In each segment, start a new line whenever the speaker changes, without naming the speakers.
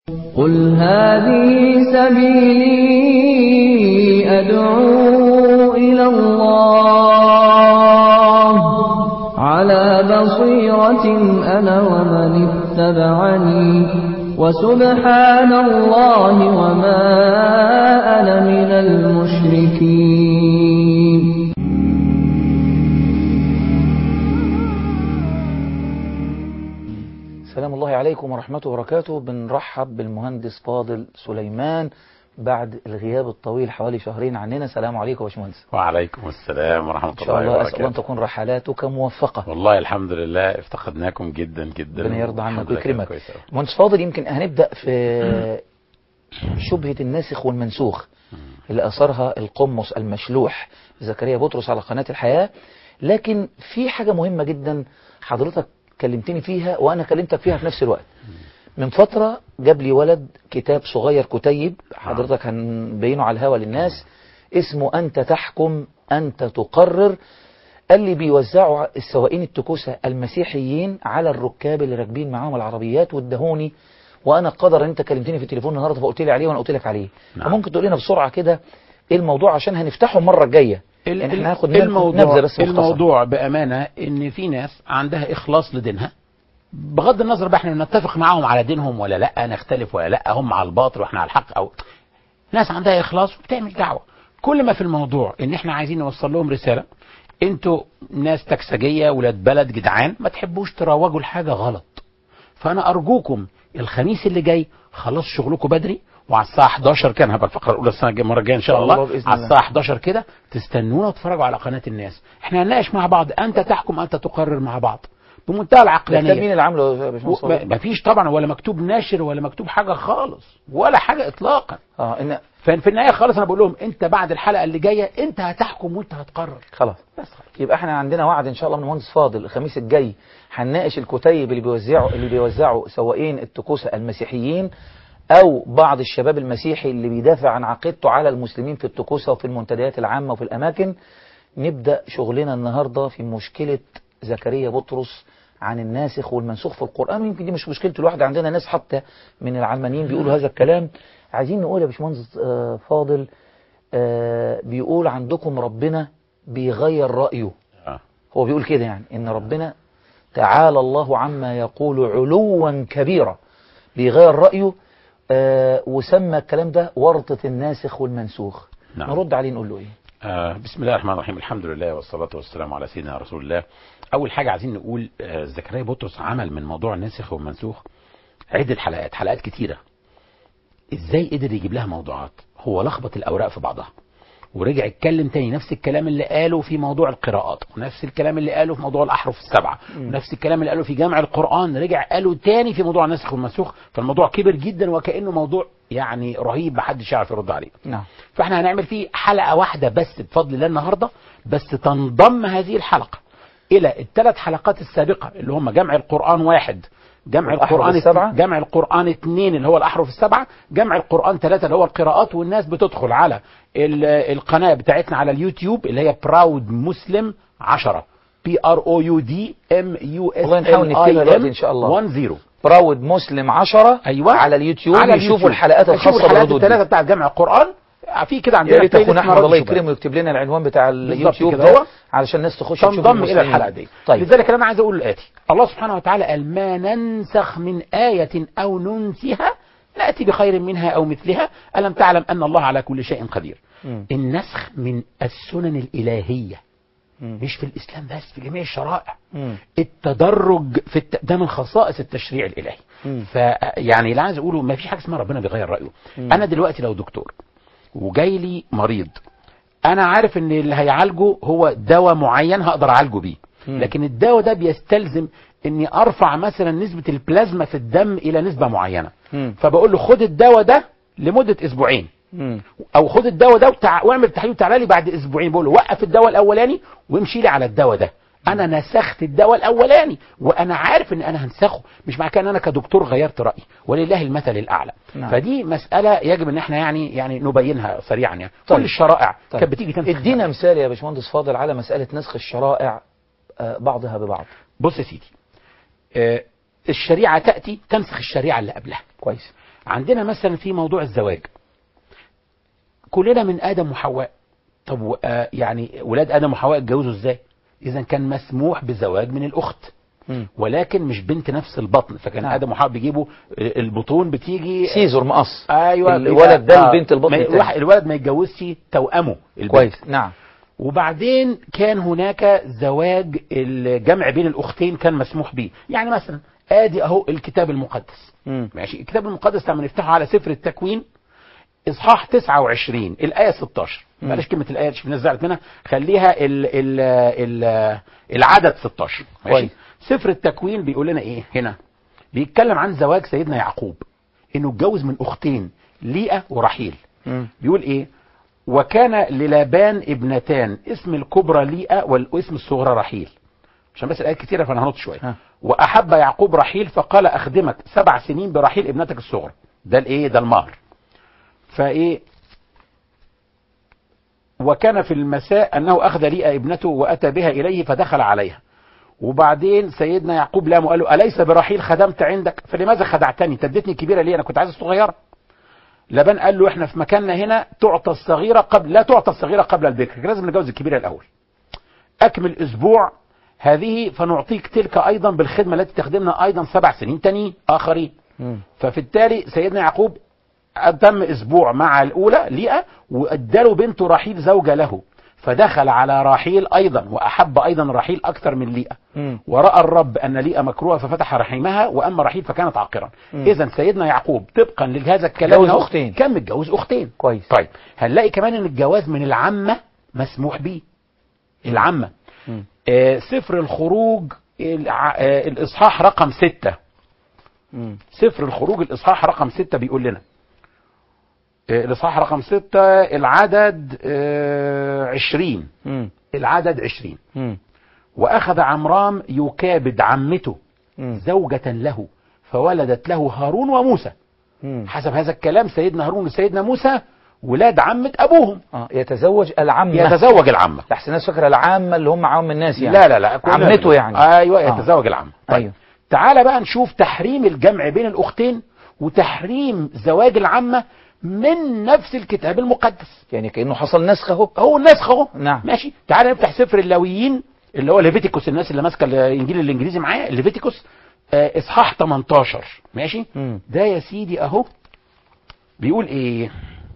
قل هذه سبيلي أدعو إلى الله على بصيرة أنا ومن اتبعني وسبحان الله وما أنا من المشركين
سلام الله عليكم ورحمته وبركاته بنرحب بالمهندس فاضل سليمان بعد الغياب الطويل حوالي شهرين عننا سلام عليكم يا باشمهندس
وعليكم السلام ورحمة
ان شاء
الله
الله اسال ان
وبركاته
تكون رحلاتك موفقه
والله الحمد لله افتقدناكم جدا جدا
ربنا يرضى عنك
الحمد لله كان
ويكرمك
كويس أوي.
مهندس فاضل يمكن هنبدا في شبهه الناسخ والمنسوخ اللي اثرها القمص المشلوح زكريا بطرس على قناه الحياه لكن في حاجه مهمه جدا حضرتك كلمتني فيها وانا كلمتك فيها في نفس الوقت من فترة جاب لي ولد كتاب صغير كتيب حضرتك هنبينه على الهوا للناس اسمه أنت تحكم أنت تقرر قال لي بيوزعوا السواقين التكوسة المسيحيين على الركاب اللي راكبين معاهم العربيات وادهوني وانا قدر انت كلمتني في التليفون النهارده فقلت لي عليه وانا قلت لك عليه
نعم.
فممكن تقول لنا بسرعه كده ايه الموضوع عشان هنفتحه المره الجايه
ال-
يعني
ال-
احنا هناخد نبذه
الموضوع
بس مختصره
الموضوع بأمانة ان في ناس عندها اخلاص لدينها بغض النظر بقى احنا نتفق معاهم على دينهم ولا لا نختلف ولا لا هم على الباطل واحنا على الحق او ناس عندها اخلاص وبتعمل دعوة كل ما في الموضوع ان احنا عايزين نوصل لهم رسالة انتوا ناس تكسجية ولاد بلد جدعان ما تحبوش تروجوا لحاجة غلط فانا ارجوكم الخميس اللي جاي خلصوا شغلكم بدري وعلى الساعه 11 كان هبقى الفقره الاولى السنه الجايه المره الجايه ان شاء
إن شاء
الله,
الله بإذن
على
الله.
الساعه 11 كده تستنونا وتتفرجوا على قناه الناس احنا هنناقش مع بعض انت تحكم انت تقرر مع بعض بمنتهى
ده كتاب
العقلانيه
مين اللي عامله يا باشمهندس
و-
فاضل؟
ما فيش طبعا ولا مكتوب ناشر ولا مكتوب حاجه خالص ولا حاجه اطلاقا
اه ان
ففي النهايه خالص انا بقول لهم انت بعد الحلقه اللي جايه انت هتحكم وانت هتقرر
خلاص
بس خلاص.
يبقى احنا عندنا وعد ان شاء الله من المهندس فاضل الخميس الجاي هنناقش الكتيب اللي بيوزعوا اللي بيوزعوا سواقين التكوسه المسيحيين او بعض الشباب المسيحي اللي بيدافع عن عقيدته على المسلمين في التكوسه وفي المنتديات العامه وفي الاماكن نبدا شغلنا النهارده في مشكله زكريا بطرس عن الناسخ والمنسوخ في القران ويمكن دي مش مشكلته لوحده عندنا ناس حتى من العلمانيين بيقولوا هذا الكلام عايزين نقول يا باشمهندس آه، فاضل آه، بيقول عندكم ربنا بيغير رأيه
آه.
هو بيقول كده يعني ان ربنا تعالى الله عما يقول علوا كبيرا بيغير رأيه آه وسمى الكلام ده ورطة الناسخ والمنسوخ
نعم.
نرد عليه نقول له ايه
آه بسم الله الرحمن الرحيم الحمد لله والصلاة والسلام على سيدنا رسول الله أول حاجة عايزين نقول آه زكريا بطرس عمل من موضوع الناسخ والمنسوخ عدة حلقات حلقات كتيرة ازاي قدر يجيب لها موضوعات هو لخبط الأوراق في بعضها ورجع اتكلم تاني نفس الكلام اللي قاله في موضوع القراءات ونفس الكلام اللي قاله في موضوع الأحرف السبعة ونفس الكلام اللي قاله في جمع القرآن رجع قاله تاني في موضوع النسخ والمنسوخ فالموضوع كبر جدا وكأنه موضوع يعني رهيب محدش يعرف يرد عليه
نعم
فاحنا هنعمل فيه حلقة واحدة بس بفضل الله النهاردة بس تنضم هذه الحلقة إلى الثلاث حلقات السابقة اللي هم جمع القرآن واحد جمع
والأحرف
القرآن
السبعة؟
جمع القرآن اثنين اللي هو الأحرف السبعة جمع القرآن ثلاثة اللي هو القراءات والناس بتدخل على ال- القناة بتاعتنا على اليوتيوب اللي هي براود مسلم 10 بي ار او يو دي ام يو اس
والله نحاول نكتبها دلوقتي إن شاء الله.
1 0
براود مسلم 10
ايوه
على اليوتيوب
على
يشوفوا
اليوتيوب.
الحلقات
يشوفوا
الخاصة
الحلقات
بالردود دي.
الثلاثة بتاعت جمع القرآن في كده
يا
عندنا
ريت
playlist
اخونا
اسمها
احمد الله
رد شبهات.
يكرمه ويكتب لنا العنوان بتاع
بالظبط
اليوتيوب
كده
ده
هو.
علشان الناس تخش تشوف
تنضم الى
المسلمين.
الحلقه دي
طيب
لذلك انا عايز اقول الاتي الله سبحانه وتعالى قال ما ننسخ من ايه او ننسها ناتي بخير منها او مثلها الم تعلم ان الله على كل شيء قدير
مم.
النسخ من السنن الالهيه
مم.
مش في الاسلام بس في جميع الشرائع
مم.
التدرج في الت... ده من خصائص التشريع الالهي
مم.
فيعني اللي عايز اقوله ما فيش حاجه اسمها ربنا بيغير رايه
مم.
انا دلوقتي لو دكتور وجاي لي مريض انا عارف ان اللي هيعالجه هو دواء معين هقدر اعالجه بيه
مم.
لكن الدواء ده بيستلزم اني ارفع مثلا نسبه البلازما في الدم الى نسبه معينه
مم.
فبقول له خد الدواء ده لمده اسبوعين
مم.
او خد الدواء ده وتع... واعمل تحليل وتعالى لي بعد اسبوعين بقول له وقف الدواء الاولاني وامشي لي على الدواء ده انا نسخت الدواء الاولاني وانا عارف ان انا هنسخه مش معنى كده ان انا كدكتور غيرت رايي ولله المثل الاعلى
نعم.
فدي مساله يجب ان احنا يعني يعني نبينها سريعا يعني
طيب.
كل الشرائع
طيب.
كانت بتيجي تنسخ
ادينا مثال يا باشمهندس فاضل على مسألة نسخ الشرائع آه، بعضها ببعض
بص يا سيدي آه، الشريعه تاتي تنسخ الشريعه اللي قبلها
كويس
عندنا مثلا في موضوع الزواج كلنا من ادم وحواء طب و- آه يعني ولاد ادم وحواء اتجوزوا ازاي اذا كان مسموح بالزواج من الاخت
مم.
ولكن مش بنت نفس البطن فكان
نعم.
ادم وحواء بيجيبوا آه، البطون بتيجي
سيزور مقص
ايوه
الولد ده
آه،
البنت البطن
ما-
التاني.
الواحد- الولد ما يتجوزش توأمه البنت.
كويس نعم
وبعدين كان هناك زواج الجمع بين الاختين كان مسموح به يعني مثلا ادي اهو الكتاب المقدس
مم.
ماشي الكتاب المقدس لما نفتحه على سفر التكوين اصحاح 29 الايه 16
مم.
بلاش كلمه الايه عشان الناس زعلت منها خليها ال ال ال العدد 16 ماشي
كويس.
سفر التكوين بيقول لنا ايه هنا بيتكلم عن زواج سيدنا يعقوب انه اتجوز من اختين ليئه ورحيل
مم.
بيقول ايه وكان للابان ابنتان اسم الكبرى ليئة والاسم الصغرى رحيل عشان بس الايات كتيره فانا هنط شويه
ها.
واحب يعقوب رحيل فقال اخدمك سبع سنين برحيل ابنتك الصغرى ده الايه ده المهر فايه وكان في المساء انه اخذ ليئة ابنته واتى بها اليه فدخل عليها وبعدين سيدنا يعقوب لامه قال له اليس برحيل خدمت عندك فلماذا خدعتني انت اديتني كبيره ليه انا كنت عايز الصغيره لبان قال له احنا في مكاننا هنا تعطى الصغيره قبل لا تعطى الصغيره قبل البكر لازم نتجوز الكبيره الاول اكمل اسبوع هذه فنعطيك تلك ايضا بالخدمه التي تخدمنا ايضا سبع سنين تانيين اخرين
مم.
ففي التالي سيدنا يعقوب تم اسبوع مع الاولى ليئه واداله بنته رحيل زوجه له فدخل على رحيل ايضا واحب ايضا رحيل اكثر من ليئه
مم.
وراى الرب ان ليئه مكروهه ففتح رحمها واما رحيل فكانت عاقرا
مم.
اذا سيدنا يعقوب طبقا لهذا الكلام
جوز
أهو،
أختين.
كان متجوز اختين
كويس
طيب هنلاقي كمان ان الجواز من العامه مسموح به العامه
مم.
آه سفر الخروج الع- آه الاصحاح رقم ستة
مم.
سفر الخروج الاصحاح رقم ستة بيقول لنا آه الاصحاح رقم ستة العدد آه عشرين
مم.
العدد عشرين
مم.
واخذ عمرام يكابد عمته
مم.
زوجة له فولدت له هارون وموسى
مم.
حسب هذا الكلام سيدنا هارون وسيدنا موسى ولاد عمة ابوهم
آه. يتزوج العمة
يتزوج العمة
لحسن الناس فاكرة العامة اللي هم عوام الناس يعني
لا لا لا كلنا
عمته
بنقول.
يعني
ايوه
آه.
يتزوج العم طيب
أيوه.
تعالى بقى نشوف تحريم الجمع بين الاختين وتحريم زواج العمه من نفس الكتاب المقدس
يعني كأنه حصل نسخ اهو
هو النسخ اهو
نعم.
ماشي تعالى نفتح سفر اللاويين اللي هو ليفيتيكوس الناس اللي ماسكه الانجيل الانجليزي معايا ليفيتيكوس آه اصحاح 18 ماشي
مم.
ده يا سيدي اهو بيقول ايه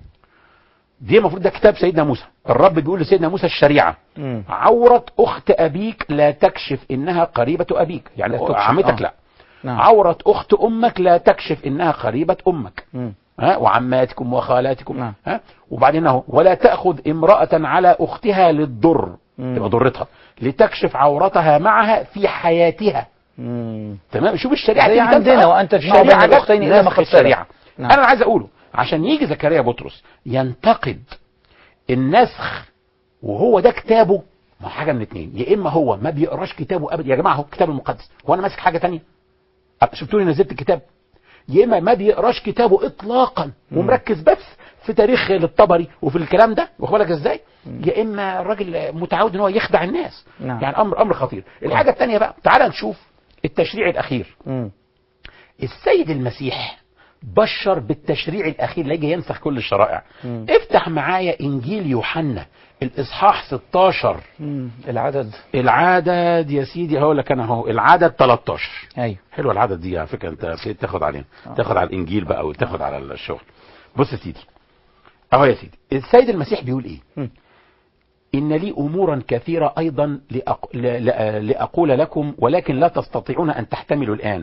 دي المفروض ده كتاب سيدنا موسى الرب بيقول لسيدنا موسى الشريعه
مم.
عورة أخت أبيك لا تكشف إنها قريبة أبيك يعني
لا تكشف،
عمتك
آه.
لا
نعم
عورة أخت أمك لا تكشف إنها قريبة أمك
مم.
ها وعماتكم وخالاتكم
نعم.
ها وبعدين اهو ولا تأخذ امرأة على أختها للضر
مم.
تبقى ضرتها لتكشف عورتها معها في حياتها
مم.
تمام شوف الشريعة
زي
دي
عندنا
بتنفع.
وأن تجمعوا
الشريعة
بين
جت
الأختين إلا ما
نسخ
قد سلف.
الشريعة
نعم.
أنا عايز أقوله عشان يجي زكريا بطرس ينتقد النسخ وهو ده كتابه ما هو حاجه من اتنين يا اما هو ما بيقراش كتابه ابدا يا جماعه هو الكتاب المقدس هو انا ماسك حاجه تانية أب- شفتوني نزلت الكتاب يا اما ما بيقراش كتابه اطلاقا ومركز بس في تاريخ الطبري وفي الكلام ده واخد بالك ازاي يا اما الراجل متعود ان هو يخدع الناس
نعم.
يعني امر امر خطير الحاجه الثانيه بقى تعال نشوف التشريع الاخير
مم.
السيد المسيح بشر بالتشريع الاخير اللي يجي ينسخ كل الشرائع
مم.
افتح معايا انجيل يوحنا الاصحاح 16
مم. العدد
العدد يا سيدي هقول لك انا اهو العدد 13
ايوه
حلو العدد دي على فكره انت ابتديت تاخد علينا تاخد على الانجيل بقى وتاخد على الشغل بص يا سيدي اهو يا سيدي السيد المسيح بيقول ايه
مم.
إن لي أمورا كثيرة أيضا لأق... ل... ل... لأقول لكم ولكن لا تستطيعون أن تحتملوا الآن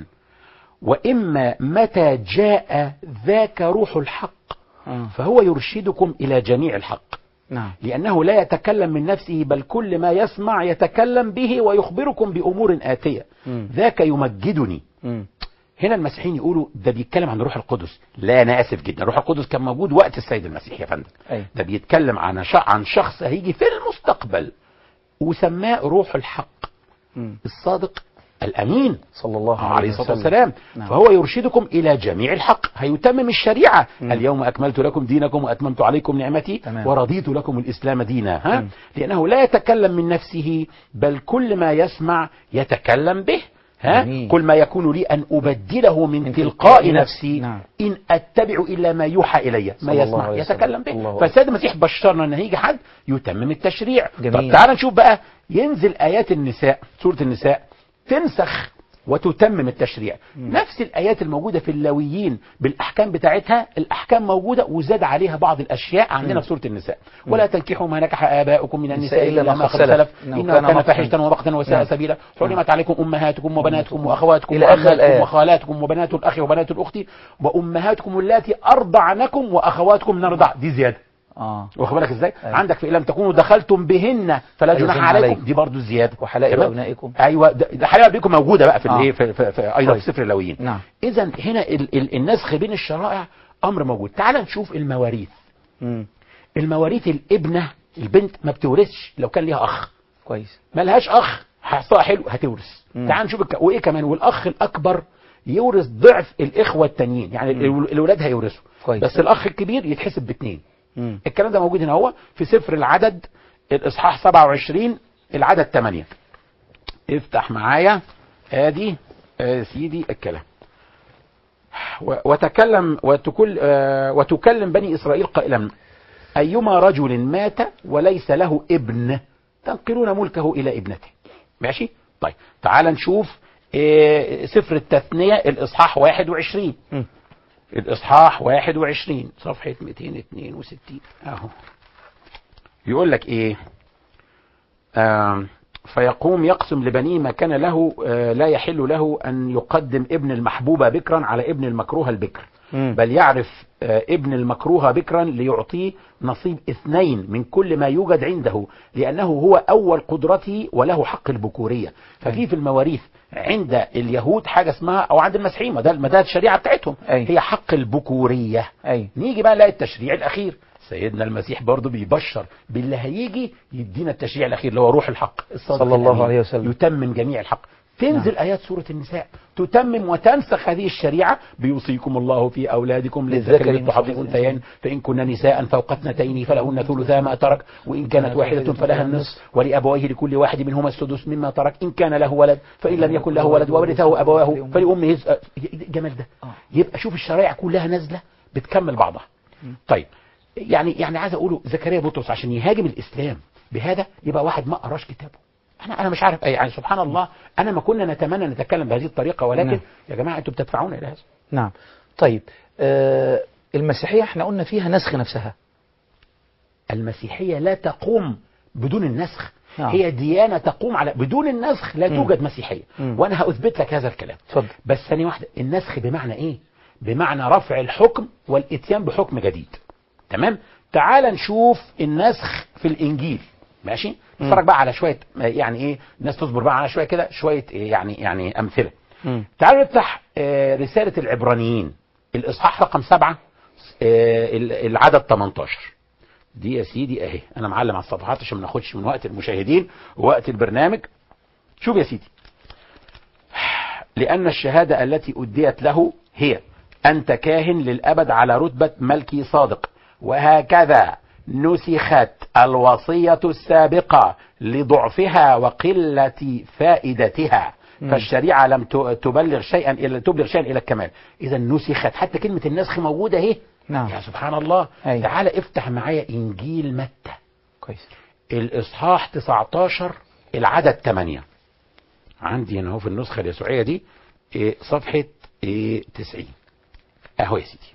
وإما متى جاء ذاك روح الحق
آه.
فهو يرشدكم إلى جميع الحق
نعم
لأنه لا يتكلم من نفسه بل كل ما يسمع يتكلم به ويخبركم بأمور آتية
مم.
ذاك يمجدني
مم.
هنا المسيحيين يقولوا ده بيتكلم عن روح القدس لا انا اسف جدا روح القدس كان موجود وقت السيد المسيح يا فندم
أيوة.
ده بيتكلم عن ش- عن شخص هيجي في المستقبل وسماه روح الحق
مم.
الصادق الامين
صلى الله
عليه
عليه
الصلاه
وسلم
والسلام
نعم.
فهو يرشدكم الى جميع الحق هيتمم الشريعه
مم.
اليوم اكملت لكم دينكم واتممت عليكم نعمتي
تمام.
ورضيت لكم الاسلام دينا ها
مم.
لانه لا يتكلم من نفسه بل كل ما يسمع يتكلم به ها
جميل.
قل ما يكون لي ان ابدله من,
من
تلقاء
تلقاء
نفسي
نعم.
ان اتبع الا ما يوحى الي ما
صلى الله
يسمع
عليه وسلم.
يتكلم به
الله
فالسيد المسيح بشرنا ان هيجي حد يتمم التشريع
جميل.
طب تعال نشوف بقى ينزل ايات النساء سوره النساء تنسخ وتتمم التشريع نفس الايات الموجوده في اللاويين بالاحكام بتاعتها الاحكام موجوده وزاد عليها بعض الاشياء عندنا
مم.
في سوره النساء ولا تنكحوا ما نكح اباؤكم من النساء الا ما قد سلف
إنه
انه
كان
كان
مقتا.
فاحشه ومقتا وساء
نعم.
سبيلا حرمت عليكم امهاتكم وبناتكم واخواتكم
إلى آخر الآية.
وعماتكم وخالاتكم وبنات الاخ وبنات الاخت وامهاتكم اللاتي ارضعنكم واخواتكم من الرضاع دي زياده
اه
واخد بالك ازاي
أيوة.
عندك في إن لم تكونوا دخلتم بهن فلا
فلا
جناح
جناح
عليكم
عليكم.
دي برضو زياده
وحلائل
تمام؟
ابنائكم
ايوه ده ده حلال ابنائكم موجوده بقى في
آه.
الايه في, في, في ايضا في
كويس.
سفر اللاويين
نعم
اذا هنا ال ال النسخ بين الشرائع امر موجود تعال نشوف المواريث
مم.
المواريث الابنه البنت ما بتورثش لو كان ليها اخ
كويس
ما لهاش اخ حصها حلو هتورث
مم.
تعال نشوف الك... وايه كمان والاخ الاكبر يورث ضعف الاخوه التانيين يعني
مم.
ال- الولاد هيورثوا
كويس.
بس الاخ الكبير يتحسب باثنين
مم.
الكلام ده موجود هنا هو في سفر العدد الاصحاح 27 العدد 8 افتح معايا ادي آه سيدي الكلام و- وتكلم وتكل آه وتكلم بني اسرائيل قائلا ايما رجل مات وليس له ابن تنقلون ملكه الى ابنته ماشي طيب تعال نشوف آه سفر التثنيه الاصحاح 21
مم.
الإصحاح 21 صفحة 262 أهو يقول لك إيه آم فيقوم يقسم لبنيه ما كان له آه لا يحل له أن يقدم ابن المحبوبة بكرا على ابن المكروه البكر
مم.
بل يعرف آه ابن المكروه بكرا ليعطيه نصيب اثنين من كل ما يوجد عنده لأنه هو أول قدرته وله حق البكورية ففي في المواريث عند اليهود حاجة اسمها أو عند المسيحيين ما ده ما ده الشريعة بتاعتهم
أي.
هي حق البكورية
اي
نيجي بقى نلاقي التشريع الاخير سيدنا المسيح برضه بيبشر باللي هيجي يدينا التشريع الاخير اللي هو روح الحق الصادق
صلى الله
الأمين.
عليه وسلم.
يتمم جميع الحق تنزل نعم. ايات سوره النساء تتمم وتنسخ هذه الشريعه بيوصيكم الله في اولادكم
للذكر
للذكر
مثل
مثل حظ
حظ
الانثيين فان كن نساء فوق اثنتين فلهن ثلثا ما ترك وان كانت واحده فلها النصف ولابويه لكل واحد منهما السدس مما ترك ان كان له ولد فان لم يكن له ولد وورثه ابواه فلامه الز- آه، جمال ده
آه.
يبقى شوف الشرائع كلها نازله بتكمل بعضها طيب يعني يعني عايز اقوله زكريا بطرس عشان يهاجم الاسلام بهذا يبقى واحد ما قراش كتابه انا انا مش عارف أي يعني سبحان الله انا ما كنا نتمنى نتكلم بهذه الطريقه ولكن
نعم.
يا جماعه انتوا بتدفعونا الى هذا
نعم طيب آه المسيحية احنا قلنا فيها نسخ نفسها
المسيحيه لا تقوم بدون النسخ
نعم.
هي ديانه تقوم على بدون النسخ لا
مم.
توجد مسيحيه
مم.
وانا هاثبت لك هذا الكلام
اتفضل
بس ثانيه واحده النسخ بمعنى ايه بمعنى رفع الحكم والاتيان بحكم جديد تمام تعال نشوف النسخ في الانجيل ماشي
مم.
نتفرج بقى على شويه يعني ايه الناس تصبر بقى على شويه كده شويه إيه يعني يعني امثله
مم.
تعالوا نفتح آه، رساله العبرانيين الاصحاح رقم سبعة آه، ال- العدد 18 دي يا سيدي اهي انا معلم على الصفحات عشان ما ناخدش من وقت المشاهدين ووقت البرنامج شوف يا سيدي لأن الشهادة التي أديت له هي أنت كاهن للأبد على رتبة ملكي صادق وهكذا نسخت الوصية السابقة لضعفها وقلة فائدتها
مم.
فالشريعة لم ت- تبلغ شيئا إلى تبلغ شيئا إلى الكمال إذا نسخت حتى كلمة النسخ موجودة اهي
نعم
يا سبحان الله
أيوة.
تعال افتح معايا إنجيل متى
كويس
الإصحاح 19 العدد 8 عندي هنا اهو في النسخة اليسوعية دي إيه، صفحة إيه، 90 أهو يا سيدي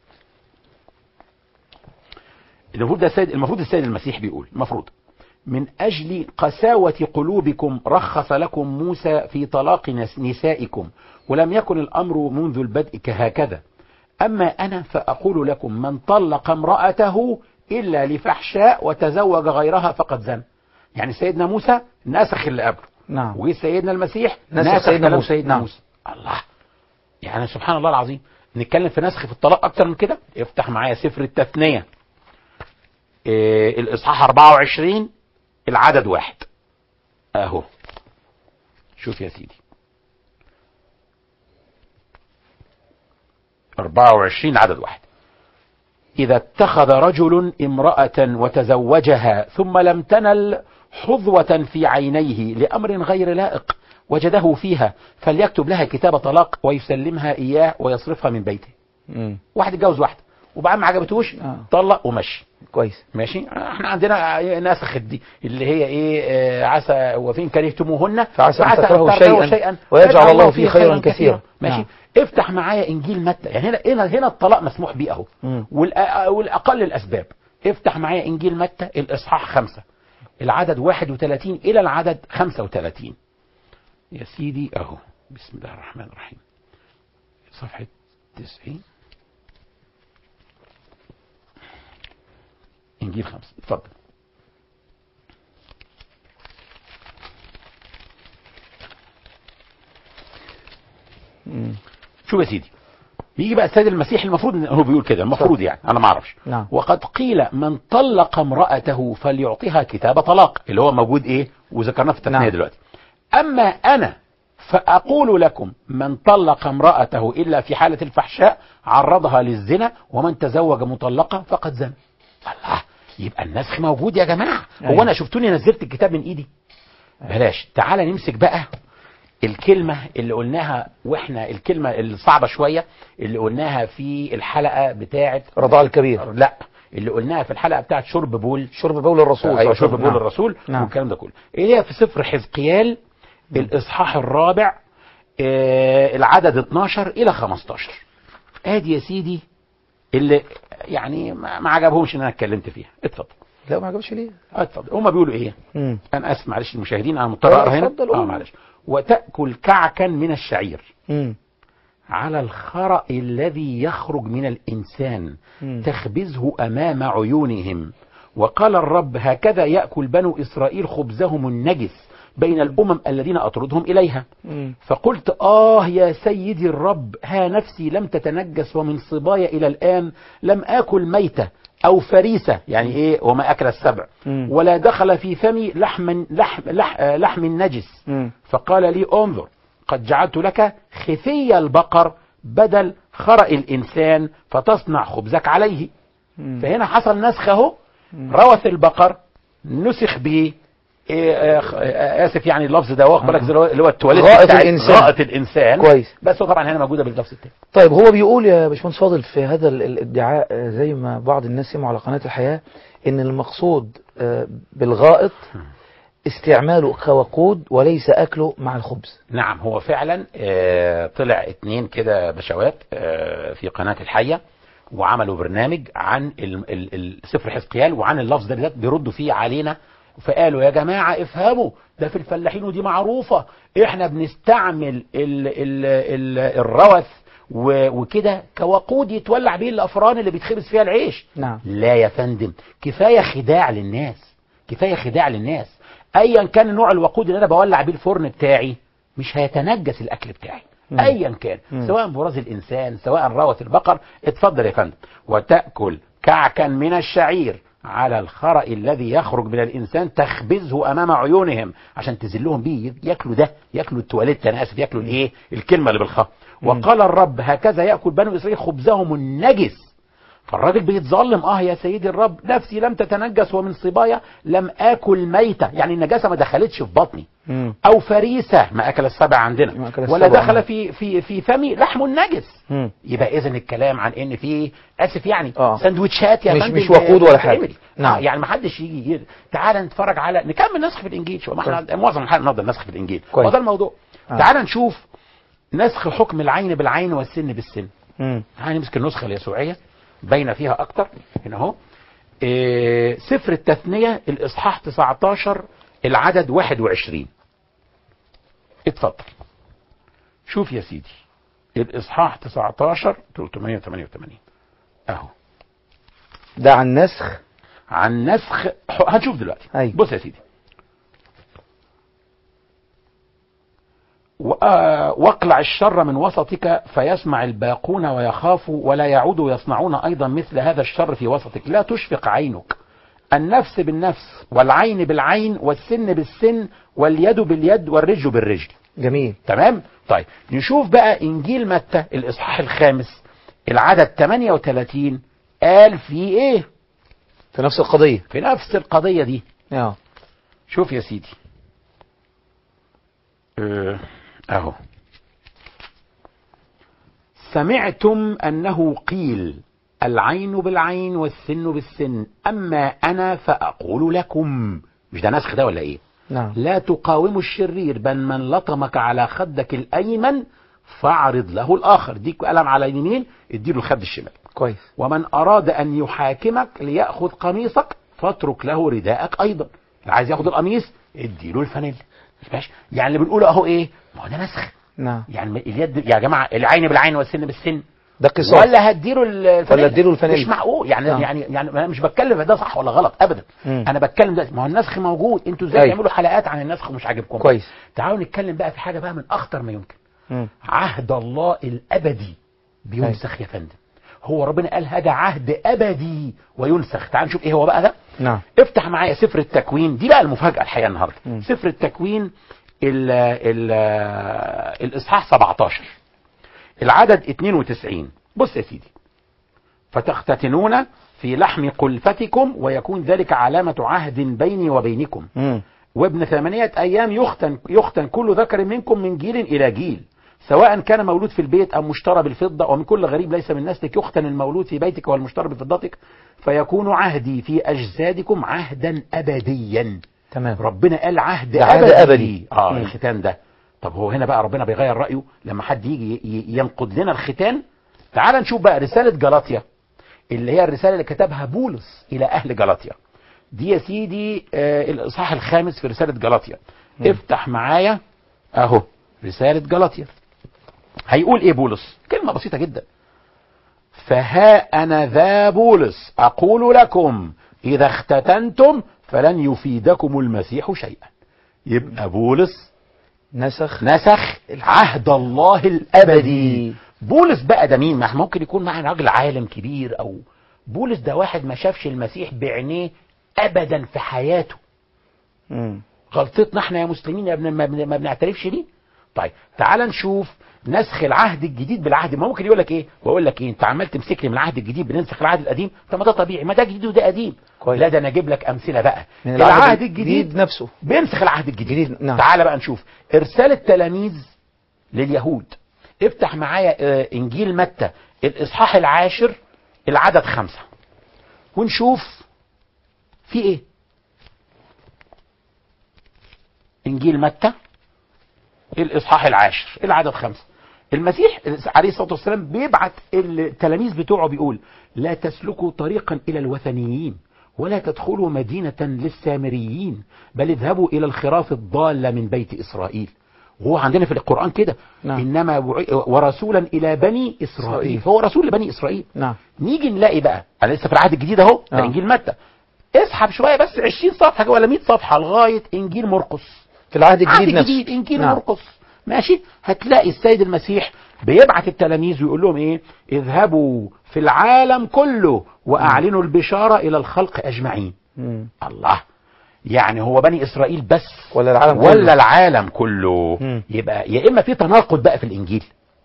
المفروض ده السيد المفروض السيد المسيح بيقول المفروض من أجل قساوة قلوبكم رخص لكم موسى في طلاق نس- نسائكم ولم يكن الأمر منذ البدء كهكذا أما أنا فأقول لكم من طلق امرأته إلا لفحشاء وتزوج غيرها فقد زن يعني سيدنا موسى نسخ اللي قبله
نعم
وسيدنا المسيح
نسخ
نسخ
سيدنا
كلام
موسى.
سيدنا
نعم.
موسى الله يعني سبحان الله العظيم نتكلم في نسخ في الطلاق اكتر من كده افتح معايا سفر التثنية إيه الاصحاح 24 العدد واحد اهو شوف يا سيدي 24 عدد واحد إذا اتخذ رجل امرأة وتزوجها ثم لم تنل حظوة في عينيه لأمر غير لائق وجده فيها فليكتب لها كتاب طلاق ويسلمها إياه ويصرفها من بيته
مم.
واحد اتجوز واحدة وبعد ما عجبتهوش
آه.
طلق ومشي
كويس
ماشي احنا عندنا ناسخ دي اللي هي ايه آه، عسى وفين كرهتموهن
فعسى أن
فعسى
تكرهوا شيئا ويجعل الله فيه خيرا كثيرا.
ماشي
نعم.
افتح معايا انجيل متى يعني هنا هنا هنا الطلاق مسموح بيه اهو
مم.
والأ- والاقل الاسباب افتح معايا انجيل متى الاصحاح خمسة العدد 31 الى العدد 35 يا سيدي اهو بسم الله الرحمن الرحيم صفحة 90 انجيل خمسة اتفضل
مم.
شوف يا سيدي يجي بقى السيد المسيح المفروض إن هو بيقول كده المفروض يعني انا ما اعرفش
نعم.
وقد قيل من طلق امرأته فليعطيها كتاب طلاق اللي هو موجود ايه وذكرناه في التثنية
نعم.
دلوقتي اما انا فاقول لكم من طلق امرأته الا في حالة الفحشاء عرضها للزنا ومن تزوج مطلقة فقد زنى الله يبقى النسخ موجود يا جماعة هو
أيوة.
انا شفتوني نزلت الكتاب من ايدي بلاش تعالى نمسك بقى الكلمة اللي قلناها واحنا الكلمة الصعبة شوية اللي قلناها في الحلقة بتاعة
رضاع الكبير
لا اللي قلناها في الحلقة بتاعة شرب بول
شرب بول الرسول
ايوه شرب
نعم.
بول الرسول
نعم.
والكلام ده كله اللي هي في سفر حزقيال الاصحاح الرابع آه العدد 12 الى 15 ادي يا سيدي اللي يعني ما ما عجبهمش ان انا اتكلمت فيها اتفضل
لا ما عجبش ليه
اتفضل هما بيقولوا ايه
مم.
انا اسف معلش المشاهدين انا مضطر اقرا هنا
اتفضل
اه
قول.
معلش وتاكل كعكا من الشعير
مم.
على الخرأ الذي يخرج من الإنسان
مم.
تخبزه أمام عيونهم وقال الرب هكذا يأكل بنو إسرائيل خبزهم النجس بين الأمم الذين أطردهم إليها
مم.
فقلت آه يا سيدي الرب ها نفسي لم تتنجس ومن صبايا إلى الآن لم آكل ميتة أو فريسة يعني إيه وما أكل السبع
مم.
ولا دخل في فمي لحم لحم لحم, لحم نجس
مم.
فقال لي انظر قد جعلت لك خفي البقر بدل خرق الإنسان فتصنع خبزك عليه
مم.
فهنا حصل نسخ اهو روث البقر نسخ به إيه، آه، خ- آه، اسف يعني اللفظ ده واخد بالك زي اللي هو- اللي هو التواليت
غائط
بتاع-
الإنسان.
غائط الانسان
كويس.
بس هو طبعا هنا موجوده باللفظ التاني
طيب هو بيقول يا باشمهندس فاضل في هذا ال- الادعاء آه، زي ما بعض الناس سمعوا على قناة الحياة ان المقصود آه، بالغائط استعماله كوقود وليس اكله مع الخبز
نعم هو فعلا آه، طلع اتنين كده بشوات آه، في قناة الحية وعملوا برنامج عن ال- ال- ال- سفر حزقيال وعن اللفظ ده بالذات بيردوا فيه علينا فقالوا يا جماعة افهموا ده في الفلاحين ودي معروفة احنا بنستعمل ال ال ال الروث و- وكده كوقود يتولع بيه الافران اللي بيتخبز فيها العيش
نعم.
لا يا فندم كفاية خداع للناس كفاية خداع للناس ايا كان نوع الوقود اللي انا بولع بيه الفرن بتاعي مش هيتنجس الاكل بتاعي
مم.
ايا كان
مم.
سواء براز الانسان سواء روث البقر اتفضل يا فندم وتاكل كعكا من الشعير على الخرأ الذي يخرج من الانسان تخبزه امام عيونهم عشان تذلهم بيه ياكلوا ده ياكلوا التواليت انا اسف ياكلوا الايه الكلمه اللي بالخاء وقال الرب هكذا ياكل بنو اسرائيل خبزهم النجس فالراجل بيتظلم اه يا سيدي الرب نفسي لم تتنجس ومن صبايا لم اكل ميتة يعني النجاسة ما دخلتش في بطني
مم.
او فريسة ما اكل السبع
ما
عندنا
أكل
ولا
السبع.
دخل في في في فمي لحم نجس
مم.
يبقى اذا الكلام عن ان في اسف يعني
آه.
سندوتشات يا
مش-
فندم
مش وقود ولا حاجة.
بتتعمل.
نعم.
آه يعني ما حدش يجي ي- تعال نتفرج على نكمل نسخ في الانجيل شو ما احنا معظم الحلقه النهارده النسخ في الانجيل
كويس.
هو ده الموضوع
آه.
تعال نشوف نسخ حكم العين بالعين والسن بالسن
مم.
تعال نمسك النسخة اليسوعية باينة فيها أكتر هنا أهو إيه سفر التثنية الإصحاح 19 العدد 21 اتفضل شوف يا سيدي الإصحاح 19 388 أهو
ده عن نسخ
عن نسخ هنشوف دلوقتي
أيوة.
بص يا سيدي و- آه، واقلع الشر من وسطك فيسمع الباقون ويخافوا ولا يعودوا يصنعون ايضا مثل هذا الشر في وسطك لا تشفق عينك النفس بالنفس والعين بالعين والسن بالسن واليد باليد والرجل بالرجل
جميل
تمام طيب نشوف بقى انجيل متى الاصحاح الخامس العدد 38 قال في ايه
في نفس القضية
في نفس القضية دي
اه
شوف يا سيدي آه، اهو سمعتم انه قيل العين بالعين والسن بالسن اما انا فاقول لكم مش ده نسخ ده ولا ايه
نعم
لا تقاوموا الشرير بل من لطمك على خدك الايمن فاعرض له الاخر ديك قلم على اليمين اديله الخد الشمال
كويس
ومن اراد ان يحاكمك لياخذ قميصك فاترك له رداءك ايضا اللي عايز ياخد القميص اديله الفانيلا ماشي يعني اللي بنقوله اهو ايه ما هو ده نسخ
نعم
يعني اليد يا جماعه العين بالعين والسن بالسن
ده قصاص
ولا هديله الفانيلا
ولا اديله الفانيلا.
مش معقول يعني
نعم.
يعني يعني انا مش بتكلم في ده صح ولا غلط ابدا
مم.
انا بتكلم ده ما هو النسخ موجود انتوا ازاي
أيوة.
تعملوا حلقات عن النسخ ومش عاجبكم
كويس.
تعالوا نتكلم بقى في حاجه بقى من اخطر ما يمكن
مم.
عهد الله الابدي بينسخ يا فندم هو ربنا قال هذا عهد ابدي وينسخ تعال نشوف ايه هو بقى ده
نعم
افتح معايا سفر التكوين دي بقى المفاجاه الحقيقه النهارده
مم.
سفر التكوين ال ال الاصحاح 17 العدد 92 بص يا سيدي فتختتنون في لحم قلفتكم ويكون ذلك علامة عهد بيني وبينكم
مم.
وابن ثمانية أيام يختن, يختن كل ذكر منكم من جيل إلى جيل سواء كان مولود في البيت أو مشترى بالفضة ومن كل غريب ليس من نسلك يختن المولود في بيتك والمشترى بفضتك فيكون عهدي في أجسادكم عهدا أبديا
تمام
ربنا قال عهد
ده عهد
أبدي,
أبدي.
اه
مم.
الختان ده طب هو هنا بقى ربنا بيغير رأيه لما حد يجي ي- ي- ينقد لنا الختان تعال نشوف بقى رسالة جلاطيا اللي هي الرسالة اللي كتبها بولس إلى أهل جلاطيا دي يا سيدي آه الإصحاح الخامس في رسالة جلاطيا
مم.
افتح معايا أهو رسالة جلاطيا هيقول إيه بولس كلمة بسيطة جدا فها أنا ذا بولس أقول لكم إذا اختتنتم فلن يفيدكم المسيح شيئا يبقى بولس
نسخ
نسخ عهد الله الابدي بولس بقى ده مين ما ممكن يكون معنا راجل عالم كبير او بولس ده واحد ما شافش المسيح بعينيه ابدا في حياته
مم.
غلطتنا احنا يا مسلمين يا ابن ما بن- ما بنعترفش ليه طيب تعال نشوف نسخ العهد الجديد بالعهد ما ممكن يقول لك ايه واقول لك ايه انت عمال تمسك لي من العهد الجديد بننسخ العهد القديم طب ما ده طبيعي ما ده جديد وده قديم
كويس.
لا ده انا اجيب لك امثله بقى
من
العهد الجديد
نفسه
بينسخ العهد الجديد
جديد، نعم.
تعال بقى نشوف ارسال التلاميذ لليهود افتح معايا آه، انجيل متى الاصحاح العاشر العدد خمسة ونشوف في ايه انجيل متى الاصحاح العاشر العدد خمسة المسيح عليه الصلاة والسلام بيبعت التلاميذ بتوعه بيقول لا تسلكوا طريقا إلى الوثنيين ولا تدخلوا مدينة للسامريين بل اذهبوا إلى الخراف الضالة من بيت إسرائيل وهو عندنا في القرآن كده
نعم.
إنما وع- ورسولا إلى بني إسرائيل
إسرائيل.
فهو رسول لبني إسرائيل
نعم
نيجي نلاقي بقى انا لسه في العهد الجديد اهو ده
آه.
انجيل متى اسحب شويه بس 20 صفحه ولا 100 صفحه لغايه انجيل مرقس
في العهد
العهد
الجديد نفسه
الجديد انجيل
نعم.
مرقس ماشي هتلاقي السيد المسيح بيبعت التلاميذ ويقول لهم ايه اذهبوا في العالم كله واعلنوا البشاره الى الخلق اجمعين
مم.
الله يعني هو بني اسرائيل بس
ولا العالم كله.
ولا العالم كله
مم.
يبقى يا اما في تناقض بقى في الانجيل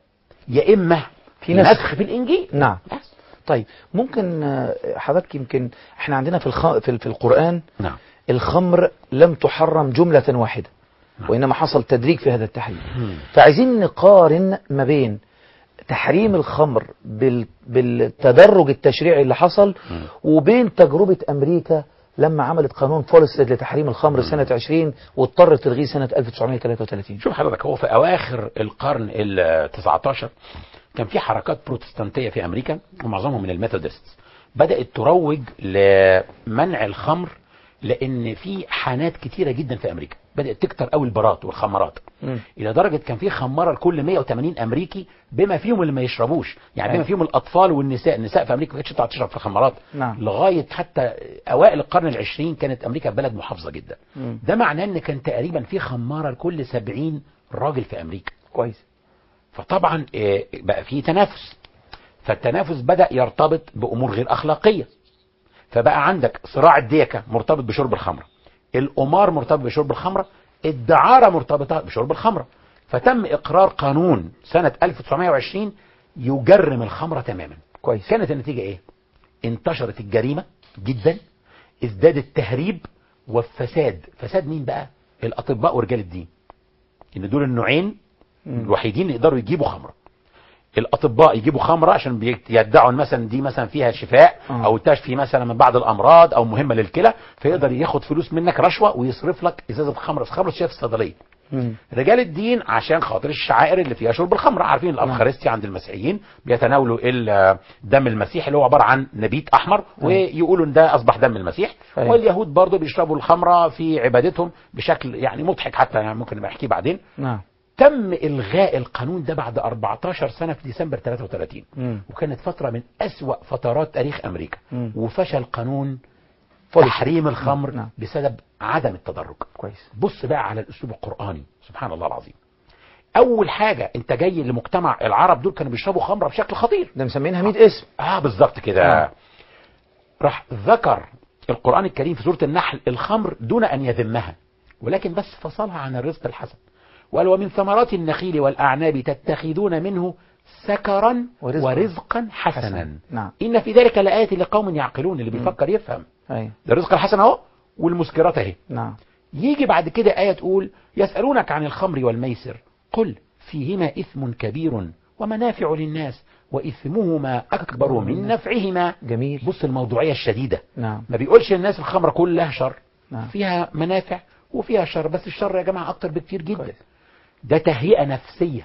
يا اما
في نسخ.
نسخ في الانجيل
نعم
بس.
طيب ممكن آه، حضرتك يمكن احنا عندنا في الخ... في, ال- في القرآن
نعم
الخمر لم تحرم جملة واحدة
نعم.
وإنما حصل تدريج في هذا التحريم
مم.
فعايزين نقارن ما بين تحريم الخمر بال... بالتدرج التشريعي اللي حصل
مم.
وبين تجربة أمريكا لما عملت قانون فولستد لتحريم الخمر سنة 20 واضطرت تلغيه سنة 1933
شوف حضرتك هو في اواخر القرن ال 19 كان في حركات بروتستانتيه في امريكا ومعظمهم من الميثودست بدات تروج لمنع الخمر لان في حانات كتيره جدا في امريكا بدات تكتر قوي البارات والخمارات
مم.
الى درجه كان في خماره لكل 180 امريكي بما فيهم اللي ما يشربوش يعني بما
أيوة.
فيهم الاطفال والنساء النساء في امريكا ما كانتش تطلع تشرب في خمارات
نعم.
لغايه حتى اوائل القرن العشرين كانت امريكا بلد محافظه جدا
مم.
ده معناه ان كان تقريبا في خماره لكل 70 راجل في امريكا
كويس
فطبعا آه، بقى في تنافس فالتنافس بدا يرتبط بامور غير اخلاقيه فبقى عندك صراع الديكه مرتبط بشرب الخمره القمار مرتبط بشرب الخمره الدعاره مرتبطه بشرب الخمره فتم اقرار قانون سنه 1920 يجرم الخمره تماما
كويس
كانت النتيجه ايه انتشرت الجريمه جدا ازداد التهريب والفساد فساد مين بقى الاطباء ورجال الدين ان دول النوعين الوحيدين اللي يقدروا يجيبوا خمره الاطباء يجيبوا خمره عشان بيت- يدعوا ان مثلا دي مثلا فيها شفاء
آه.
او تشفي مثلا من بعض الامراض او مهمه للكلى فيقدر ياخد فلوس منك رشوه ويصرف لك ازازه خمره بس خمره تشتريها في الصيدليه
مم.
رجال الدين عشان خاطر الشعائر اللي فيها شرب الخمر عارفين الافخارستيا عند المسيحيين بيتناولوا ال- دم المسيح اللي هو عباره عن نبيت احمر ويقولوا ان ده اصبح دم المسيح
أيوة.
واليهود برضه بيشربوا الخمره في عبادتهم بشكل يعني مضحك حتى يعني ممكن نبقى احكيه بعدين
نعم
تم الغاء القانون ده بعد 14 سنه في ديسمبر 33
مم.
وكانت فتره من اسوا فترات تاريخ امريكا
مم.
وفشل قانون
فوليس.
تحريم الخمر
نعم.
بسبب عدم التدرج
كويس
بص بقى على الاسلوب القراني سبحان الله العظيم اول حاجه انت جاي لمجتمع العرب دول كانوا بيشربوا خمره بشكل خطير
ده مسمينها 100 اسم
اه بالظبط كده
آه.
راح ذكر القران الكريم في سوره النحل الخمر دون ان يذمها ولكن بس فصلها عن الرزق الحسن وقال ومن ثمرات النخيل والاعناب تتخذون منه سكرا
ورزقا.
ورزقا, حسنا,
حسنا. نعم.
ان في ذلك لايات لقوم يعقلون اللي بيفكر يفهم
ايوه
ده الرزق الحسن اهو والمسكرات اهي
نعم
يجي بعد كده آية تقول يسألونك عن الخمر والميسر قل فيهما إثم كبير ومنافع للناس وإثمهما أكبر من نفعهما
جميل
بص الموضوعية الشديدة
نعم
ما بيقولش الناس الخمر كلها شر
نعم
فيها منافع وفيها شر بس الشر يا جماعة أكتر بكتير جدا
كويس.
ده تهيئة نفسية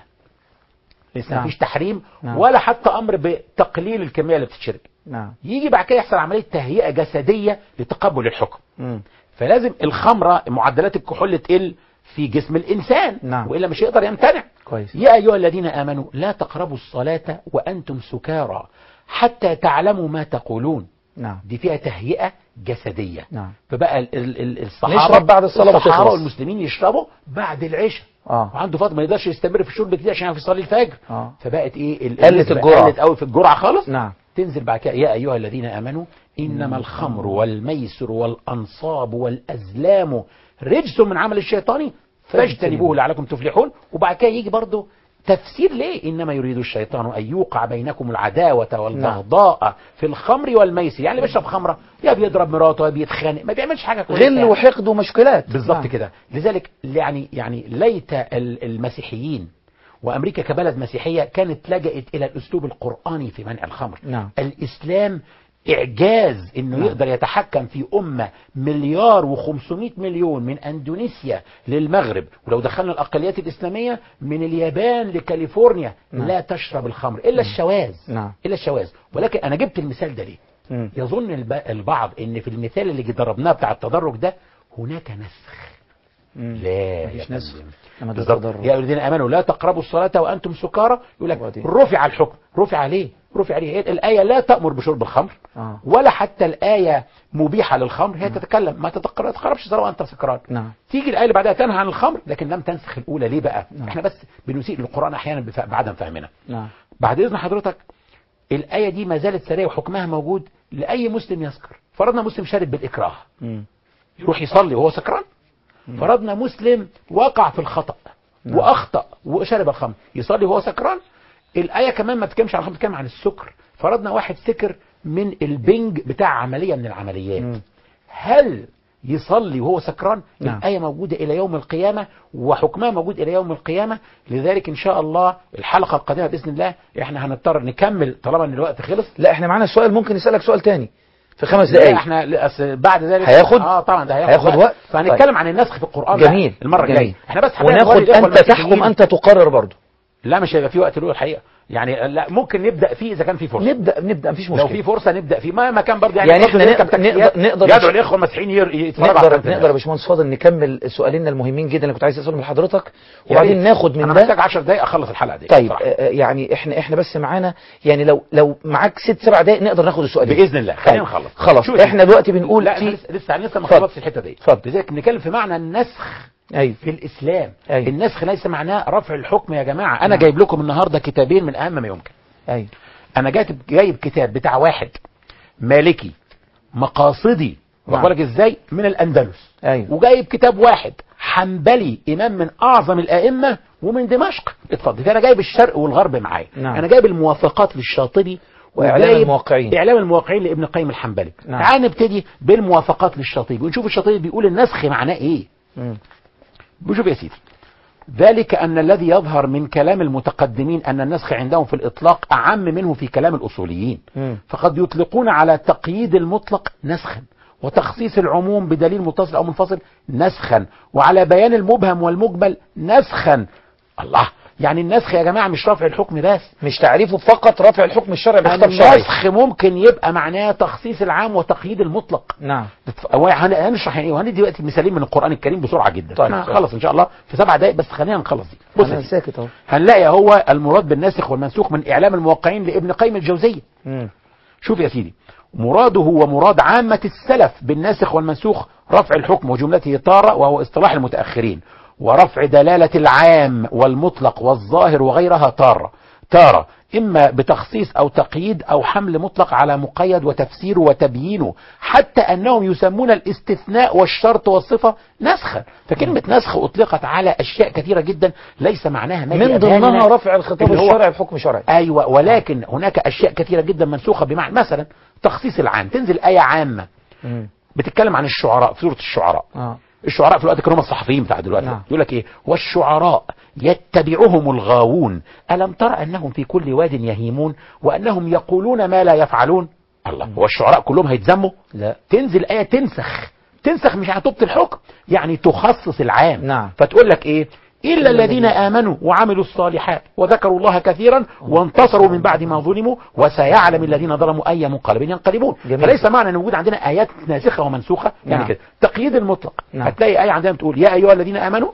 لسه
نعم.
مفيش تحريم
نعم.
ولا حتى أمر بتقليل الكمية اللي بتتشرب
نعم
يجي بعد كده يحصل عملية تهيئة جسدية لتقبل الحكم
مم.
فلازم الخمرة معدلات الكحول تقل في جسم الإنسان
نعم.
وإلا مش هيقدر يمتنع
كويس
يا أيها الذين آمنوا لا تقربوا الصلاة وأنتم سكارى حتى تعلموا ما تقولون
نعم
دي فيها تهيئة جسدية
نعم
فبقى ال- ال- ال- الصحابة
نشرب بعد الصلاة
الصحابة
وتخلص.
والمسلمين يشربوا بعد العشاء
اه
وعنده فضل ما يقدرش يستمر في الشرب كتير عشان يعرف يصلي الفجر
اه
فبقت ايه ال-
قلت
النسبة
الجرعة.
قلت قوي في الجرعة خالص
نعم
تنزل بعد كده يا أيها الذين آمنوا إنما الخمر والميسر والأنصاب والأزلام رجس من عمل الشيطان فاجتنبوه لعلكم تفلحون وبعد كده يجي برضه تفسير ليه إنما يريد الشيطان أن يوقع بينكم العداوة والبغضاء في الخمر والميسر يعني اللي بيشرب خمرة يا بيضرب مراته يا بيتخانق ما بيعملش حاجة كويسة
غل
يعني.
وحقد ومشكلات
بالظبط
نعم.
كده لذلك يعني يعني ليت ال- المسيحيين وامريكا كبلد مسيحيه كانت لجأت الى الاسلوب القراني في منع الخمر
نعم.
الاسلام اعجاز انه
نعم.
يقدر يتحكم في امه مليار و500 مليون من اندونيسيا للمغرب ولو دخلنا الاقليات الاسلاميه من اليابان لكاليفورنيا
نعم.
لا تشرب الخمر الا الشواذ
نعم.
الا الشواذ ولكن انا جبت المثال ده ليه
مم.
يظن الب- البعض ان في المثال اللي ضربناه بتاع التدرج ده هناك نسخ
مم.
لا
مفيش
يا
نسخ.
فندم.
إنما ده
بالظبط
تدرج.
يا أيها الذين امنوا لا تقربوا الصلاه وانتم سكارى يقول لك
وبعدين؟
رفع الحكم رفع ليه رفع ليه هي الايه لا تامر بشرب الخمر
اه
ولا حتى الايه مبيحه للخمر هي تتكلم ما تتقرب تقربش الصلاه وانت سكران
نعم
تيجي الايه اللي بعدها تنهى عن الخمر لكن لم تنسخ الاولى ليه بقى
نعم.
احنا بس بنسيء للقران احيانا بف- بعدم فهمنا
نعم
بعد اذن حضرتك الايه دي ما زالت ساريه وحكمها موجود لاي مسلم يسكر فرضنا مسلم شارب بالاكراه
مم.
يروح يصلي وهو سكران فرضنا مسلم وقع في الخطأ
نعم.
وأخطأ وشرب الخمر يصلي وهو سكران الآية كمان ما بتتكلمش عن الخمر بتتكلم عن السكر فرضنا واحد سكر من البنج بتاع عملية من العمليات
مم.
هل يصلي وهو سكران
نعم.
الآية موجودة إلى يوم القيامة وحكمها موجود إلى يوم القيامة لذلك إن شاء الله الحلقة القادمة بإذن الله إحنا هنضطر نكمل طالما إن الوقت خلص
لا احنا معانا سؤال ممكن نسألك سؤال تاني في خمس
لا
دقايق
احنا لا، أصل بعد ذلك
هياخد-
اه طبعا ده هياخد,
هياخد وقت.
فهنتكلم عن النسخ في القران بقى
جميل
المره
جميل.
الجايه احنا بس حبينا
وناخد
نوري الإخوة
انت تحكم
المسيحيين.
انت تقرر برضو
لا مش هيبقى في وقت له الحقيقه يعني لا ممكن نبدا فيه اذا كان في فرصه
نبدا نبدا مفيش
لو
مشكله
في فرصه نبدا فيه ما ما كان برضه يعني,
يعني
برضه
إحنا
نركب
نقدر-
تاكسيات،
نقدر-
يدعو الاخوه المسيحيين ير- يتفرجوا على
نقدر
قناة
نقدر يا
الناس.
باشمهندس فاضل نكمل سؤالين المهمين جدا اللي كنت عايز اسالهم لحضرتك
يا
وبعدين
ريت.
ناخد من
انا
ده
محتاج 10 دقائق اخلص الحلقه دي
طيب
بصراحة.
آه، آه، يعني احنا احنا بس معانا يعني لو لو معاك ست سبع دقائق نقدر ناخد السؤالين
باذن الله خلينا
طيب،
نخلص
خلص
شوف يا
احنا
سيدي.
دلوقتي بنقول
لا أنا
في
لسه لسه لسه ما
اتفضل.
خلصتش الحته دي
اتفضل.
لذلك بنتكلم في معنى النسخ
ايوه
في الاسلام
أيوة.
النسخ ليس معناه رفع الحكم يا جماعه انا
نعم.
جايب لكم النهارده كتابين من اهم ما يمكن
ايوه
انا جايب جايب كتاب بتاع واحد مالكي مقاصدي
نعم.
واخد بالك ازاي من الاندلس
ايوه
وجايب كتاب واحد حنبلي امام من اعظم الائمه ومن دمشق اتفضل فانا جايب الشرق والغرب معايا
نعم.
انا جايب الموافقات للشاطبي
وإعلام
وجايب
الموقعين.
اعلام الموقعين لابن القيم الحنبلي
نعم.
تعال نبتدي بالموافقات للشاطبي ونشوف الشاطبي بيقول النسخ معناه ايه
مم.
بشوف يا سيدي ذلك أن الذي يظهر من كلام المتقدمين أن النسخ عندهم في الإطلاق أعم منه في كلام الأصوليين
مم.
فقد يطلقون على تقييد المطلق نسخا وتخصيص العموم بدليل متصل أو منفصل نسخا وعلى بيان المبهم والمجمل نسخا الله يعني النسخ يا جماعة مش رفع الحكم بس
مش تعريفه فقط رفع الحكم الشرعي بخطاب شرعي
النسخ ممكن يبقى معناه تخصيص العام وتقييد المطلق
نعم
هو هن- هنشرح يعني ايه وهندي دلوقتي مثالين من القرآن الكريم بسرعة جدا
طيب،
احنا
طيب.
هنخلص ان شاء الله في سبع دقائق بس خلينا نخلص دي بص يا
انا
سيدي.
ساكت اهو
هنلاقي هو المراد بالناسخ والمنسوخ من اعلام الموقعين لابن قيم الجوزية
مم.
شوف يا سيدي مراده ومراد عامة السلف بالناسخ والمنسوخ رفع الحكم وجملته طارة وهو اصطلاح المتأخرين ورفع دلالة العام والمطلق والظاهر وغيرها طارة تارة إما بتخصيص أو تقييد أو حمل مطلق على مقيد وتفسيره وتبيينه حتى أنهم يسمون الاستثناء والشرط والصفة نسخا فكلمة نسخ أطلقت على أشياء كثيرة جدا ليس معناها ما
من
هي
ضمنها
أباننا.
رفع الخطاب
اللي هو-
الشرعي بحكم شرعي
ايوه ولكن هناك اشياء كثيره جدا منسوخه بمعنى مثلا تخصيص العام تنزل ايه عامه
مم.
بتتكلم عن الشعراء في سوره الشعراء
اه
الشعراء في الوقت كانوا هم الصحفيين بتاع دلوقتي
نعم.
يقول لك ايه والشعراء يتبعهم الغاوون الم ترى انهم في كل واد يهيمون وانهم يقولون ما لا يفعلون الله هو الشعراء كلهم هيتذموا
لا
تنزل آية تنسخ تنسخ مش هتبطل الحكم يعني تخصص العام
نعم.
فتقول لك ايه إلا الذين آمنوا وعملوا الصالحات وذكروا الله كثيرا وانتصروا من بعد ما ظلموا وسيعلم الذين ظلموا أي منقلب ينقلبون
جميل.
فليس معنى أن وجود عندنا آيات ناسخة ومنسوخة يعني
نعم.
كده تقييد المطلق
نعم.
هتلاقي آية عندنا بتقول يا أيها الذين آمنوا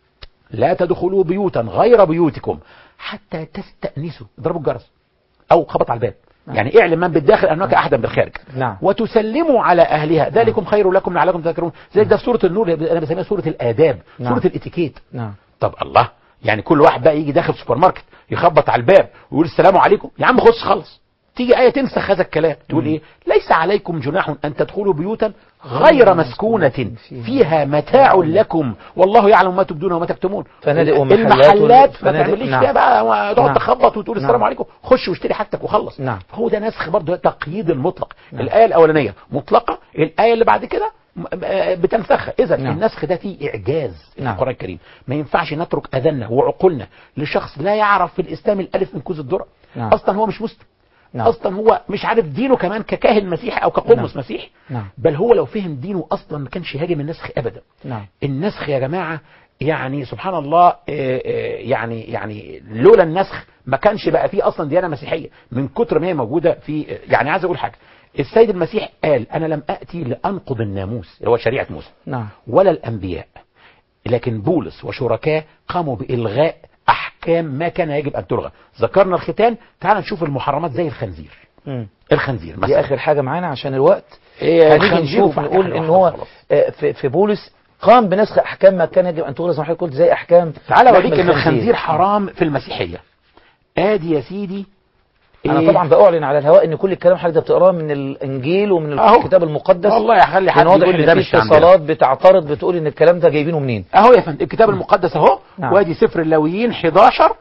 لا تدخلوا بيوتا غير بيوتكم حتى تستأنسوا اضربوا الجرس أو خبط على الباب
نعم.
يعني اعلم من بالداخل أنك أحدا بالخارج
نعم.
وتسلموا على أهلها ذلكم خير لكم لعلكم تذكرون زي ده في سورة النور أنا بسميها سورة الآداب
نعم.
سورة الاتيكيت
نعم
طب الله يعني كل واحد بقى يجي داخل سوبر ماركت يخبط على الباب ويقول السلام عليكم يا عم خش خلص تيجي آية تنسخ هذا الكلام تقول إيه ليس عليكم جناح أن تدخلوا بيوتا غير مسكونة فيها متاع لكم والله يعلم ما تبدون وما تكتمون
فنادق ومحلات
المحلات ما
فنادق-
تعمليش
نعم.
فيها بقى تقعد
نعم.
تخبط وتقول السلام
نعم.
عليكم خش واشتري حاجتك وخلص
نعم.
هو ده نسخ برضه تقييد المطلق الآية الأولانية مطلقة الآية اللي بعد كده م- آه بتنسخها إذا
نعم.
النسخ ده فيه إعجاز في
نعم.
القرآن الكريم ما ينفعش نترك أذاننا وعقولنا لشخص لا يعرف في الإسلام الألف من كوز الذرة
نعم.
أصلا هو مش مسلم
نعم.
اصلا هو مش عارف دينه كمان ككاهن مسيحي او كقمص مسيحي
نعم.
بل هو لو فهم دينه اصلا ما كانش هاجم النسخ ابدا
نعم
النسخ يا جماعه يعني سبحان الله آه، آه، يعني يعني لولا النسخ ما كانش بقى فيه اصلا ديانه مسيحيه من كتر ما هي موجوده في يعني عايز اقول حاجه السيد المسيح قال انا لم اتي لانقض الناموس اللي هو شريعه موسى
نعم
ولا الانبياء لكن بولس وشركاء قاموا بالغاء احكام ما كان يجب ان تلغى ذكرنا الختان تعال نشوف المحرمات زي الخنزير
مم.
الخنزير
دي
مثلا
اخر حاجه معانا عشان الوقت
إيه،
هنيجي
الخنزير
نشوف
وبعد
نقول
آخر
ان
واحدة
هو
خلاص.
آه، في في بولس قام بنسخ احكام ما كان يجب ان تغلق زي ما حضرتك قلت زي احكام
تعالى
لحم
اوريك ان الخنزير حرام في المسيحيه ادي يا سيدي
انا
إيه؟
طبعا باعلن على الهواء ان كل الكلام حضرتك ده بتقراه من الانجيل ومن
أهو.
الكتاب المقدس
والله يخلي حد
لان واضح
يقول لي ده
ان
مش
في
عندنا
اتصالات بتعترض بتقول ان الكلام ده جايبينه منين
اهو يا فندم الكتاب المقدس اهو
نعم.
وادي سفر اللاويين 11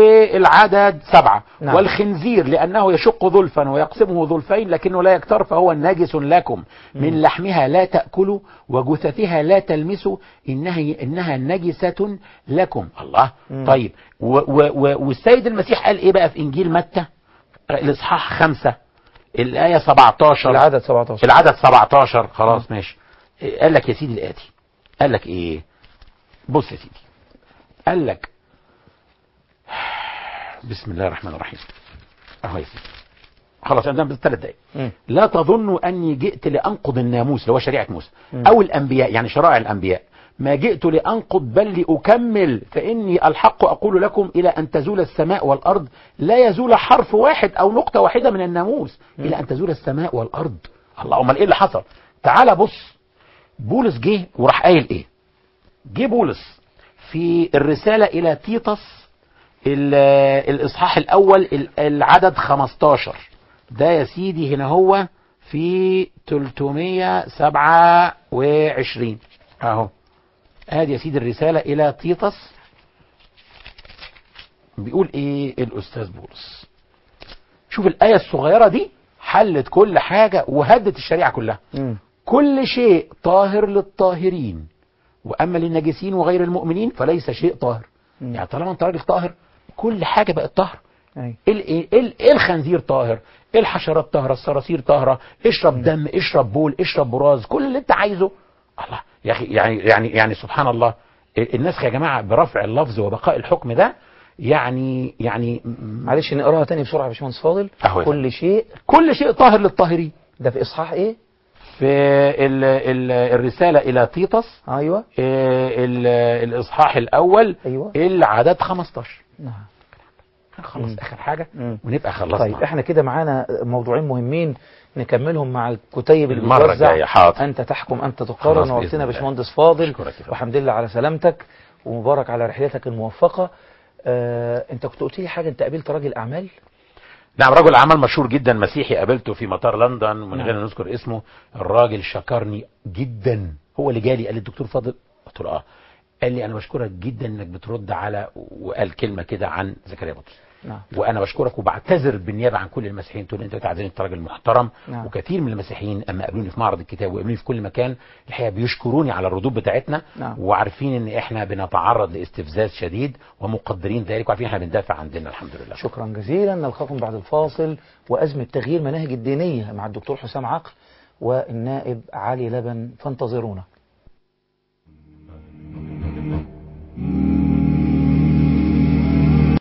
والعدد سبعة
نعم.
والخنزير لأنه يشق ظلفا ويقسمه ظلفين لكنه لا يكتر فهو ناجس لكم من لحمها لا تأكلوا وجثثها لا تلمسوا إنها, إنها نجسة لكم الله
مم.
طيب و و و والسيد المسيح قال إيه بقى في إنجيل متى الإصحاح خمسة الآية 17
العدد 17
العدد 17 خلاص ماشي إيه، قال لك يا سيدي الآتي قال لك ايه بص يا سيدي قال لك بسم الله الرحمن الرحيم اهو يا سيدي خلاص انا بس ثلاث دقايق
مم.
لا تظنوا اني جئت لانقض الناموس اللي هو شريعه موسى
مم.
او الانبياء يعني شرائع الانبياء ما جئت لانقض بل لاكمل فاني الحق اقول لكم الى ان تزول السماء والارض لا يزول حرف واحد او نقطه واحده من الناموس الى ان تزول السماء والارض الله امال ايه اللي حصل تعال بص بولس جه وراح قايل ايه جه بولس في الرساله الى تيطس ال- الاصحاح الاول ال- العدد 15 ده يا سيدي هنا هو في 327 اهو ادي يا سيدي الرساله الى تيطس بيقول ايه الاستاذ بولس شوف الايه الصغيره دي حلت كل حاجه وهدت الشريعه كلها
مم.
كل شيء طاهر للطاهرين واما للنجسين وغير المؤمنين فليس شيء طاهر
مم.
يعني طالما انت راجل طاهر كل حاجه بقت طاهره
أيوة.
ال- ال- ال- الخنزير طاهر الحشرات طاهره الصراصير طاهره اشرب دم اشرب بول اشرب براز كل اللي انت عايزه الله يا اخي يعني يعني يعني سبحان الله النسخ يا جماعه برفع اللفظ وبقاء الحكم ده يعني يعني
معلش نقراها تاني بسرعة يا باشمهندس فاضل
أهو يا
كل شيء
كل شيء طاهر للطاهرين
ده في إصحاح إيه؟
في ال ال الرساله الى تيطس
أيوة
آه، ال- الاصحاح الاول
أيوة
العدد 15
نعم
هنخلص
مم.
اخر حاجه
مم.
ونبقى خلصنا
طيب احنا كده معانا موضوعين مهمين نكملهم مع الكتيب اللي
المرة
بتوزع.
الجاية، حاضر.
انت تحكم انت
خلاص
تقرر
بإذن
نورتنا يا
الله.
باشمهندس فاضل
أشكرك يا فندم.
والحمد لله على سلامتك ومبارك على رحلتك الموفقة آه انت كنت قلت لي حاجة انت قابلت راجل اعمال
نعم رجل اعمال مشهور جدا مسيحي قابلته في مطار لندن ومن
نعم.
غير ان نذكر اسمه الراجل شكرني جدا هو اللي جالي قال لي الدكتور فاضل قلت له اه قال لي انا بشكرك جدا انك بترد على وقال كلمه كده عن زكريا بطرس
نعم
وانا بشكرك وبعتذر بالنيابه عن كل المسيحيين تقول انت بتعتذر انت راجل محترم
نعم.
وكثير من المسيحيين اما قابلوني في معرض الكتاب وقابلوني في كل مكان الحقيقه بيشكروني على الردود بتاعتنا
نعم.
وعارفين ان احنا بنتعرض لاستفزاز شديد ومقدرين ذلك وعارفين احنا بندافع عن ديننا الحمد لله
شكرا جزيلا نلقاكم بعد الفاصل وأزمة تغيير مناهج الدينية مع الدكتور حسام عقل والنائب علي لبن فانتظرونا